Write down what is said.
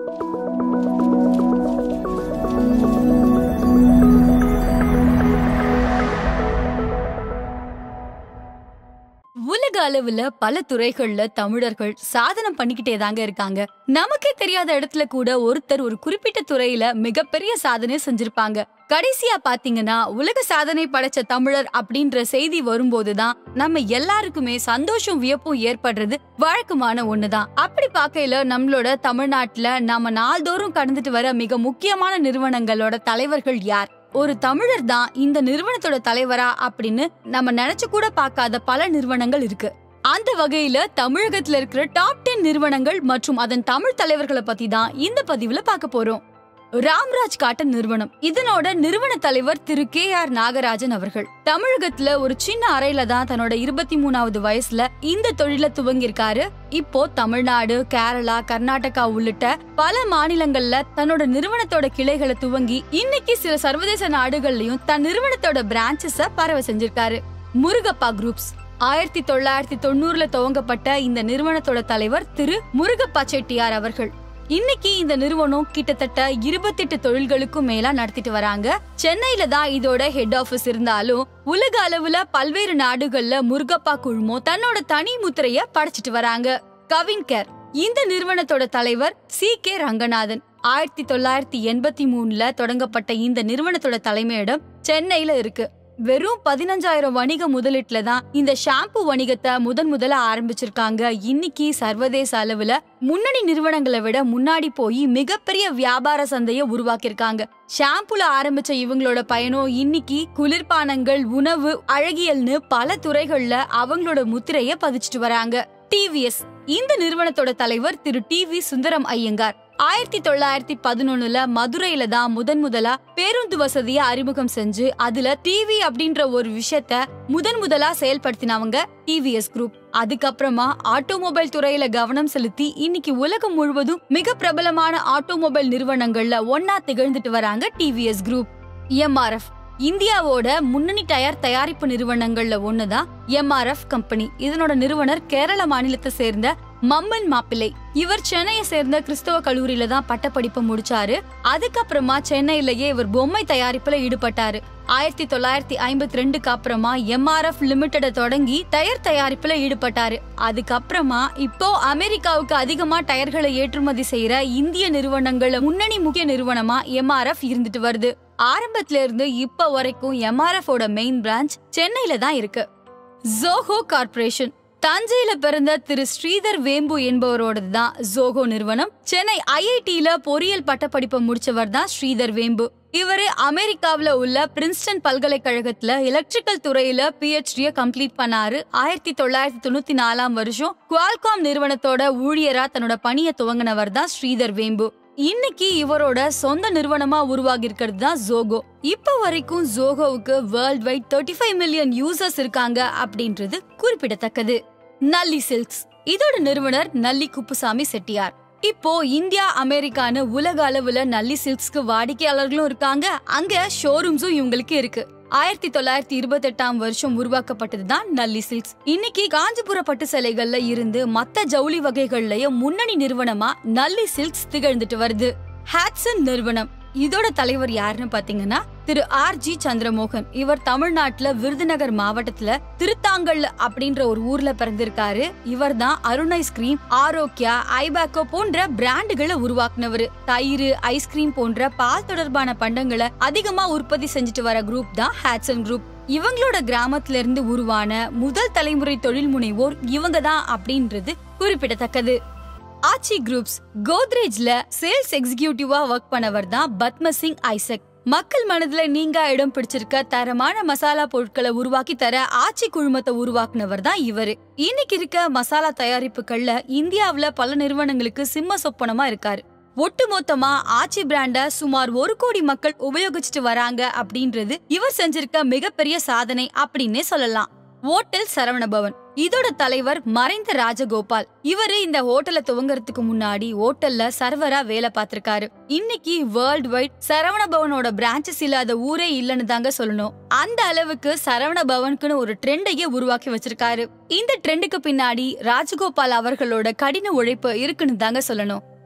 உலக அளவுல பல துறைகள்ல தமிழர்கள் சாதனம் பண்ணிக்கிட்டே தாங்க இருக்காங்க நமக்கே தெரியாத இடத்துல கூட ஒருத்தர் ஒரு குறிப்பிட்ட துறையில மிகப்பெரிய சாதனை செஞ்சிருப்பாங்க கடைசியா பாத்தீங்கன்னா உலக சாதனை படைச்ச தமிழர் அப்படின்ற செய்தி வரும்போதுதான் நம்ம எல்லாருக்குமே சந்தோஷம் வியப்பும் ஏற்படுறது வழக்கமான ஒண்ணுதான் அப்படி பார்க்கையில நம்மளோட தமிழ்நாட்டுல நாம நாள்தோறும் கடந்துட்டு வர மிக முக்கியமான நிறுவனங்களோட தலைவர்கள் யார் ஒரு தமிழர் தான் இந்த நிறுவனத்தோட தலைவரா அப்படின்னு நம்ம நினைச்சு கூட பார்க்காத பல நிறுவனங்கள் இருக்கு அந்த வகையில தமிழகத்துல இருக்கிற டாப் டென் நிறுவனங்கள் மற்றும் அதன் தமிழ் தலைவர்களை பத்தி தான் இந்த பதிவுல பார்க்க போறோம் ராம்ராஜ் காட்டன் நிறுவனம் இதனோட நிறுவன தலைவர் திரு கே ஆர் நாகராஜன் அவர்கள் தமிழகத்துல ஒரு சின்ன அறையில தான் தன்னோட இருபத்தி மூணாவது வயசுல இந்த தொழில துவங்கியிருக்காரு இப்போ தமிழ்நாடு கேரளா கர்நாடகா உள்ளிட்ட பல மாநிலங்கள்ல தன்னோட நிறுவனத்தோட கிளைகளை துவங்கி இன்னைக்கு சில சர்வதேச நாடுகள்லயும் தன் நிறுவனத்தோட பிரான்ச்சஸ பரவ செஞ்சிருக்காரு முருகப்பா குரூப்ஸ் ஆயிரத்தி தொள்ளாயிரத்தி தொண்ணூறுல துவங்கப்பட்ட இந்த நிறுவனத்தோட தலைவர் திரு முருகப்பா செட்டியார் அவர்கள் இன்னைக்கு இந்த நிறுவனம் கிட்டத்தட்ட இருபத்தெட்டு தொழில்களுக்கும் மேலா நடத்திட்டு வராங்க சென்னையில தான் இதோட ஹெட் ஆபீஸ் இருந்தாலும் உலக அளவுல பல்வேறு நாடுகள்ல முருகப்பா குழுமம் தன்னோட தனி முத்திரைய படைச்சிட்டு வராங்க கவின் கேர் இந்த நிறுவனத்தோட தலைவர் சி கே ரங்கநாதன் ஆயிரத்தி தொள்ளாயிரத்தி எண்பத்தி மூணுல தொடங்கப்பட்ட இந்த நிறுவனத்தோட தலைமையிடம் சென்னையில இருக்கு வெறும் பதினஞ்சாயிரம் வணிக முதலீட்டுல தான் இந்த ஷாம்பு வணிகத்தை முதன் முதல்ல ஆரம்பிச்சிருக்காங்க இன்னைக்கு சர்வதேச அளவுல முன்னணி நிறுவனங்களை விட முன்னாடி போய் மிகப்பெரிய வியாபார சந்தையை உருவாக்கியிருக்காங்க ஷாம்புல ஆரம்பிச்ச இவங்களோட பயணம் இன்னைக்கு குளிர்பானங்கள் உணவு அழகியல்னு பல துறைகள்ல அவங்களோட முத்திரைய பதிச்சிட்டு வராங்க டிவிஎஸ் இந்த நிறுவனத்தோட தலைவர் திரு டி வி சுந்தரம் ஐயங்கார் ஆயிரத்தி தொள்ளாயிரத்தி பதினொன்னுல மதுரையில தான் முதன் முதலா பேருந்து வசதியை அறிமுகம் செஞ்சு அதுல டிவி அப்படின்ற ஒரு விஷயத்த முதன் முதலா செயல்படுத்தினவங்க டிவிஎஸ் குரூப் அதுக்கப்புறமா ஆட்டோமொபைல் துறையில கவனம் செலுத்தி இன்னைக்கு உலகம் முழுவதும் மிக பிரபலமான ஆட்டோமொபைல் நிறுவனங்கள்ல ஒன்னா திகழ்ந்துட்டு வராங்க டிவிஎஸ் குரூப் எம்ஆர்எஃப் இந்தியாவோட முன்னணி டயர் தயாரிப்பு நிறுவனங்கள்ல ஒண்ணுதான் எம்ஆர்எஃப் கம்பெனி இதனோட நிறுவனர் கேரள மாநிலத்தை சேர்ந்த மம்மன் மாப்பிள்ளை இவர் சென்னையை சேர்ந்த கிறிஸ்தவ கல்லூரியில தான் பட்டப்படிப்பு முடிச்சாரு அதுக்கப்புறமா சென்னையிலேயே இவர் பொம்மை தயாரிப்புல ஈடுபட்டாரு ஆயிரத்தி தொள்ளாயிரத்தி ஐம்பத்தி ரெண்டுக்கு அப்புறமா எம்ஆர்எஃப் லிமிடெட தொடங்கி டயர் தயாரிப்புல ஈடுபட்டாரு அதுக்கப்புறமா இப்போ அமெரிக்காவுக்கு அதிகமா டயர்களை ஏற்றுமதி செய்யற இந்திய நிறுவனங்கள்ல முன்னணி முக்கிய நிறுவனமா எம்ஆர்எஃப் இருந்துட்டு வருது ஆரம்பத்துல இருந்து இப்ப வரைக்கும் எம்ஆர்எஃப் ஓட மெயின் பிரான்ச் சென்னையில தான் இருக்கு ஜோஹோ கார்ப்பரேஷன் தஞ்சையில பிறந்த திரு ஸ்ரீதர் வேம்பு என்பவரோடது தான் ஜோகோ நிறுவனம் சென்னை ஐஐடியில பொறியியல் பட்டப்படிப்பை முடிச்சவர் தான் ஸ்ரீதர் வேம்பு இவரு அமெரிக்காவுல உள்ள பிரின்ஸ்டன் பல்கலைக்கழகத்துல எலக்ட்ரிக்கல் துறையில பிஹெச்டிய கம்ப்ளீட் பண்ணாரு ஆயிரத்தி தொள்ளாயிரத்தி தொண்ணூத்தி நாலாம் வருஷம் குவால்காம் நிறுவனத்தோட ஊழியரா தன்னோட பணியை துவங்கினவர் தான் ஸ்ரீதர் வேம்பு இன்னைக்கு இவரோட சொந்த நிறுவனமா உருவாகி இருக்கிறது தான் ஜோகோ இப்ப வரைக்கும் ஜோகோவுக்கு world wide thirty five million users இருக்காங்க அப்படின்றது குறிப்பிடத்தக்கது நல்லி சில்க்ஸ் இதோட நிறுவனர் நல்லி குப்புசாமி செட்டியார் இப்போ இந்தியா அமெரிக்கான்னு உலக அளவுல நல்லி சில்க்ஸ்க்கு வாடிக்கையாளர்களும் இருக்காங்க அங்க ஷோரூம்ஸும் இவங்களுக்கு இருக்கு ஆயிரத்தி தொள்ளாயிரத்தி இருபத்தி எட்டாம் வருஷம் உருவாக்கப்பட்டதுதான் நல்லி சில்க்ஸ் இன்னைக்கு காஞ்சிபுர பட்டு சேலைகள்ல இருந்து மத்த ஜவுளி வகைகள்லயும் முன்னணி நிறுவனமா நல்லி சில்க்ஸ் திகழ்ந்துட்டு வருது ஹாட்சன் நிறுவனம் இதோட தலைவர் யாருன்னு பாத்தீங்கன்னா திரு ஆர் ஜி சந்திரமோகன் இவர் தமிழ்நாட்டுல விருதுநகர் மாவட்டத்துல திருத்தாங்கல் அப்படின்ற ஒரு ஊர்ல பிறந்திருக்காரு இவர் தான் அருண் ஐஸ்கிரீம் ஆரோக்கியா ஐபாக்கோ போன்ற பிராண்டுகளை உருவாக்குனவர் தயிர் ஐஸ்கிரீம் போன்ற பால் தொடர்பான பண்டங்களை அதிகமா உற்பத்தி செஞ்சுட்டு வர குரூப் தான் ஹாட்சன் குரூப் இவங்களோட கிராமத்துல இருந்து உருவான முதல் தலைமுறை தொழில் முனைவோர் இவங்க தான் அப்படின்றது குறிப்பிடத்தக்கது ஆச்சி குரூப்ஸ் கோத்ரேஜ்ல சேல்ஸ் எக்ஸிகியூட்டிவா ஒர்க் பண்ணவர் தான் பத்மசிங் ஐசக் மக்கள் மனதுல நீங்க இடம் பிடிச்சிருக்க தரமான மசாலா பொருட்களை உருவாக்கி தர ஆச்சி குழுமத்தை உருவாக்குனவர் தான் இவரு இன்னைக்கு இருக்க மசாலா தயாரிப்புகள்ல இந்தியாவுல பல நிறுவனங்களுக்கு சிம்ம சொப்பனமா இருக்காரு ஒட்டுமொத்தமா ஆச்சி பிராண்ட சுமார் ஒரு கோடி மக்கள் உபயோகிச்சுட்டு வராங்க அப்படின்றது இவர் செஞ்சிருக்க மிகப்பெரிய சாதனை அப்படின்னே சொல்லலாம் ஓட்டல் சரவணபவன் இதோட தலைவர் மறைந்த ராஜகோபால் இவரு இந்த ஹோட்டலை துவங்கறதுக்கு முன்னாடி ஹோட்டல்ல சர்வரா வேலை பார்த்திருக்காரு இன்னைக்கு வேர்ல்ட் வைட் சரவணபவனோட பிரான்ச்சஸ் இல்லாத ஊரே இல்லைன்னு தாங்க சொல்லணும் அந்த அளவுக்கு சரவணபவனுக்குன்னு ஒரு ட்ரெண்டையே உருவாக்கி வச்சிருக்காரு இந்த ட்ரெண்டுக்கு பின்னாடி ராஜகோபால் அவர்களோட கடின உழைப்பு இருக்குன்னு தாங்க சொல்லணும்